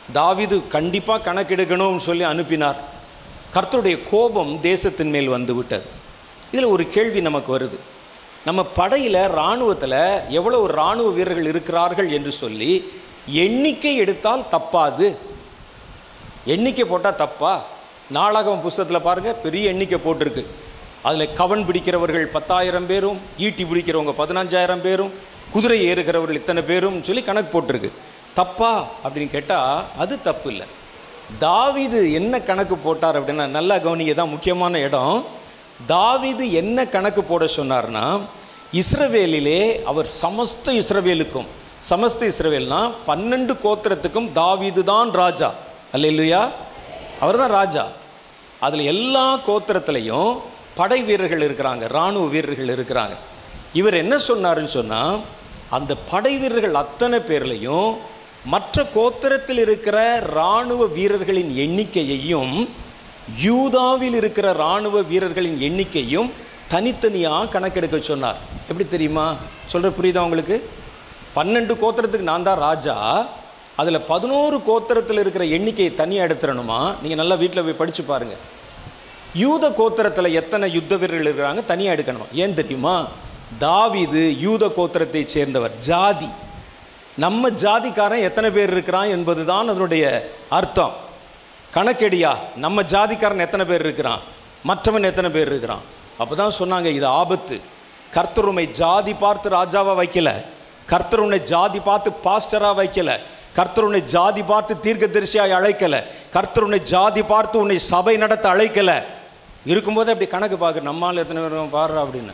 தாவீது கண்டிப்பாக கணக்கெடுக்கணும்னு சொல்லி அனுப்பினார் கர்த்தருடைய கோபம் தேசத்தின் மேல் வந்து விட்டது இதில் ஒரு கேள்வி நமக்கு வருது நம்ம படையில் இராணுவத்தில் எவ்வளோ இராணுவ வீரர்கள் இருக்கிறார்கள் என்று சொல்லி எண்ணிக்கை எடுத்தால் தப்பாது எண்ணிக்கை போட்டால் தப்பா நாளாகம புஸ்தகத்தில் பாருங்கள் பெரிய எண்ணிக்கை போட்டிருக்கு அதில் கவன் பிடிக்கிறவர்கள் பத்தாயிரம் பேரும் ஈட்டி பிடிக்கிறவங்க பதினஞ்சாயிரம் பேரும் குதிரை ஏறுகிறவர்கள் இத்தனை பேரும் சொல்லி கணக்கு போட்டிருக்கு தப்பா அப்படின்னு கேட்டால் அது தப்பு இல்லை தாவீது என்ன கணக்கு போட்டார் அப்படின்னா நல்லா கவனிக்க தான் முக்கியமான இடம் தாவீது என்ன கணக்கு போட சொன்னார்னா இஸ்ரவேலிலே அவர் சமஸ்த இஸ்ரவேலுக்கும் சமஸ்த இஸ்ரவேல்னா பன்னெண்டு கோத்திரத்துக்கும் தாவீது தான் ராஜா அல்லையா அவர் தான் ராஜா அதில் எல்லா கோத்திரத்துலேயும் படை வீரர்கள் இருக்கிறாங்க இராணுவ வீரர்கள் இருக்கிறாங்க இவர் என்ன சொன்னாருன்னு சொன்னால் அந்த படை வீரர்கள் அத்தனை பேர்லையும் மற்ற கோத்திரத்தில் இருக்கிற இராணுவ வீரர்களின் எண்ணிக்கையையும் யூதாவில் இருக்கிற இராணுவ வீரர்களின் எண்ணிக்கையும் தனித்தனியாக கணக்கெடுக்க சொன்னார் எப்படி தெரியுமா சொல்கிற புரியுதா உங்களுக்கு பன்னெண்டு கோத்திரத்துக்கு நான் தான் ராஜா அதில் பதினோரு கோத்திரத்தில் இருக்கிற எண்ணிக்கையை தனியாக எடுத்துடணுமா நீங்கள் நல்லா வீட்டில் போய் படித்து பாருங்கள் யூத கோத்திரத்தில் எத்தனை யுத்த வீரர்கள் இருக்கிறாங்க தனியாக எடுக்கணும் ஏன் தெரியுமா தாவீது யூத கோத்திரத்தை சேர்ந்தவர் ஜாதி நம்ம ஜாதிக்காரன் எத்தனை பேர் இருக்கிறான் என்பது தான் அதனுடைய அர்த்தம் கணக்கெடியா நம்ம ஜாதிக்காரன் எத்தனை பேர் இருக்கிறான் மற்றவன் எத்தனை பேர் இருக்கிறான் அப்போ தான் சொன்னாங்க இது ஆபத்து கர்த்தர் உம்மை ஜாதி பார்த்து ராஜாவாக வைக்கல கர்த்தர் உன்னை ஜாதி பார்த்து பாஸ்டராக வைக்கல கர்த்தர் உன்னை ஜாதி பார்த்து தீர்க்கதரிசியாய் அழைக்கல கர்த்தர் உன்னை ஜாதி பார்த்து உன்னை சபை நடத்த அழைக்கல இருக்கும்போது அப்படி கணக்கு பார்க்க நம்மால் எத்தனை பேர் பாடுறா அப்படின்னு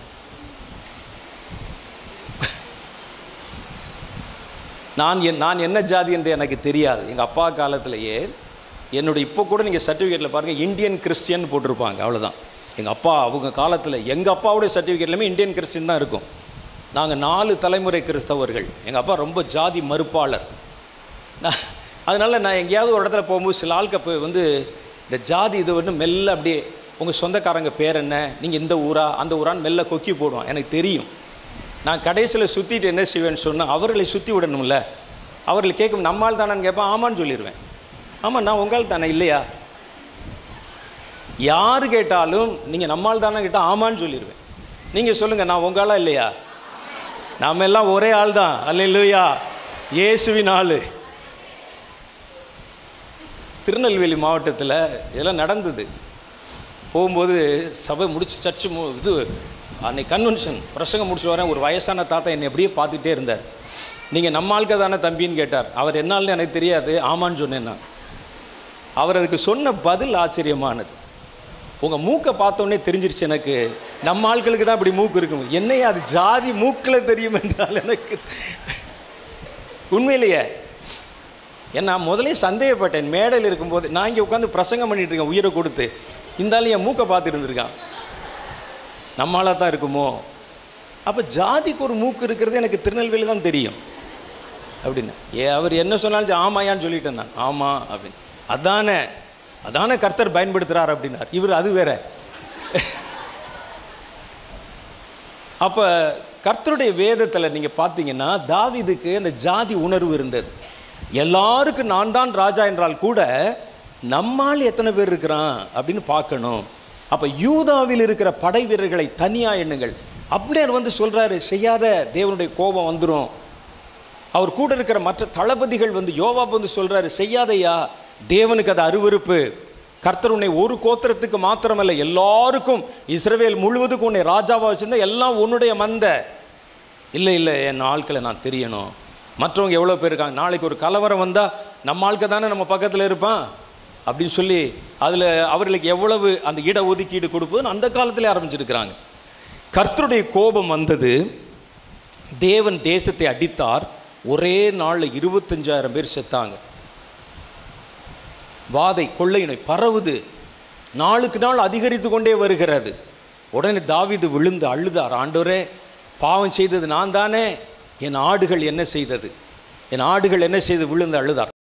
நான் என் நான் என்ன ஜாதி என்று எனக்கு தெரியாது எங்கள் அப்பா காலத்திலேயே என்னுடைய இப்போ கூட நீங்கள் சர்டிஃபிகேட்டில் பாருங்கள் இந்தியன் கிறிஸ்டியன் போட்டிருப்பாங்க அவ்வளோதான் எங்கள் அப்பா அவங்க காலத்தில் எங்கள் அப்பாவுடைய சர்டிஃபிகேட்லையுமே இந்தியன் கிறிஸ்டின் தான் இருக்கும் நாங்கள் நாலு தலைமுறை கிறிஸ்தவர்கள் எங்கள் அப்பா ரொம்ப ஜாதி மறுப்பாளர் நான் அதனால் நான் எங்கேயாவது ஒரு இடத்துல போகும்போது சில ஆளுக்கு அப்போ வந்து இந்த ஜாதி இது வந்து மெல்ல அப்படியே உங்கள் சொந்தக்காரங்க பேர் என்ன நீங்கள் இந்த ஊரா அந்த ஊரான்னு மெல்ல கொக்கி போடுவான் எனக்கு தெரியும் நான் கடைசியில் சுற்றிட்டு என்ன செய்வேன்னு சொன்னால் அவர்களை சுற்றி விடணும்ல அவர்களை கேட்கும் நம்மால் தானேன்னு கேட்பேன் ஆமான்னு சொல்லிடுவேன் ஆமாம் நான் உங்கள் தானே இல்லையா யார் கேட்டாலும் நீங்கள் நம்மால் தானே கேட்டால் ஆமான்னு சொல்லிடுவேன் நீங்கள் சொல்லுங்கள் நான் உங்களா இல்லையா நாம் எல்லாம் ஒரே ஆள் தான் அல்ல இல்லையா இயேசுவின் ஆள் திருநெல்வேலி மாவட்டத்தில் இதெல்லாம் நடந்தது போகும்போது சபை முடிச்சு சர்ச்சு மு இது அன்னைக்கு கன்வென்ஷன் பிரசங்கம் முடிச்சு வரேன் ஒரு வயசான தாத்தா என்னை அப்படியே பார்த்துட்டே இருந்தார் நீங்கள் நம்ம ஆளுக்க தானே தம்பின்னு கேட்டார் அவர் என்னால்னு எனக்கு தெரியாது ஆமான்னு சொன்னேன் நான் அவர் அதுக்கு சொன்ன பதில் ஆச்சரியமானது உங்கள் மூக்கை பார்த்தோன்னே தெரிஞ்சிருச்சு எனக்கு நம்ம ஆட்களுக்கு தான் இப்படி மூக்கு இருக்கும் என்னையா அது ஜாதி மூக்கில் தெரியும் என்றால் எனக்கு உண்மையிலேயே ஏன்னா முதலே சந்தேகப்பட்டேன் மேடையில் இருக்கும்போது நான் இங்கே உட்காந்து பிரசங்கம் பண்ணிட்டு இருக்கேன் உயிரை கொடுத்து இந்த ஆள் என் மூக்கை பார்த்துட்டு இருந்திருக்கான் நம்மளாக தான் இருக்குமோ அப்போ ஜாதிக்கு ஒரு மூக்கு இருக்கிறது எனக்கு திருநெல்வேலி தான் தெரியும் அப்படின்னு ஏ அவர் என்ன சொன்னாலும் சரி, ஆமாயான்னு சொல்லிட்டேன் நான் ஆமாம் அப்படின்னு அதானே அதானே கர்த்தர் பயன்படுத்துகிறார் அப்படின்னார் இவர் அது வேற அப்போ கர்த்தருடைய வேதத்தில் நீங்கள் பார்த்தீங்கன்னா தாவீதுக்கு அந்த ஜாதி உணர்வு இருந்தது எல்லாருக்கும் நான் தான் ராஜா என்றால் கூட நம்மால் எத்தனை பேர் இருக்கிறான் அப்படின்னு பார்க்கணும் அப்போ யூதாவில் இருக்கிற படை வீரர்களை தனியாக எண்ணுங்கள் அப்படியே அவர் வந்து சொல்கிறாரு செய்யாத தேவனுடைய கோபம் வந்துடும் அவர் கூட இருக்கிற மற்ற தளபதிகள் வந்து யோவாப் வந்து சொல்கிறாரு செய்யாதையா தேவனுக்கு அது அருவருப்பு கர்த்தர் உன்னை ஒரு கோத்திரத்துக்கு மாத்திரமல்ல எல்லாருக்கும் இஸ்ரவேல் முழுவதுக்கும் உன்னை ராஜாவாக வச்சிருந்தா எல்லாம் உன்னுடைய மந்த இல்லை இல்லை என் ஆட்களை நான் தெரியணும் மற்றவங்க எவ்வளோ பேர் இருக்காங்க நாளைக்கு ஒரு கலவரம் வந்தால் நம்ம ஆட்கள் தானே நம்ம பக்கத்தில் இருப்பான் அப்படின்னு சொல்லி அதில் அவர்களுக்கு எவ்வளவு அந்த இட ஒதுக்கீடு கொடுப்பதுன்னு அந்த காலத்திலே ஆரம்பிச்சிருக்கிறாங்க கர்த்தருடைய கோபம் வந்தது தேவன் தேசத்தை அடித்தார் ஒரே நாளில் இருபத்தஞ்சாயிரம் பேர் செத்தாங்க வாதை கொள்ளை நோய் பரவுது நாளுக்கு நாள் அதிகரித்து கொண்டே வருகிறது உடனே தாவீது விழுந்து அழுதார் ஆண்டவரே பாவம் செய்தது நான் தானே என் ஆடுகள் என்ன செய்தது என் ஆடுகள் என்ன செய்து விழுந்து அழுதார்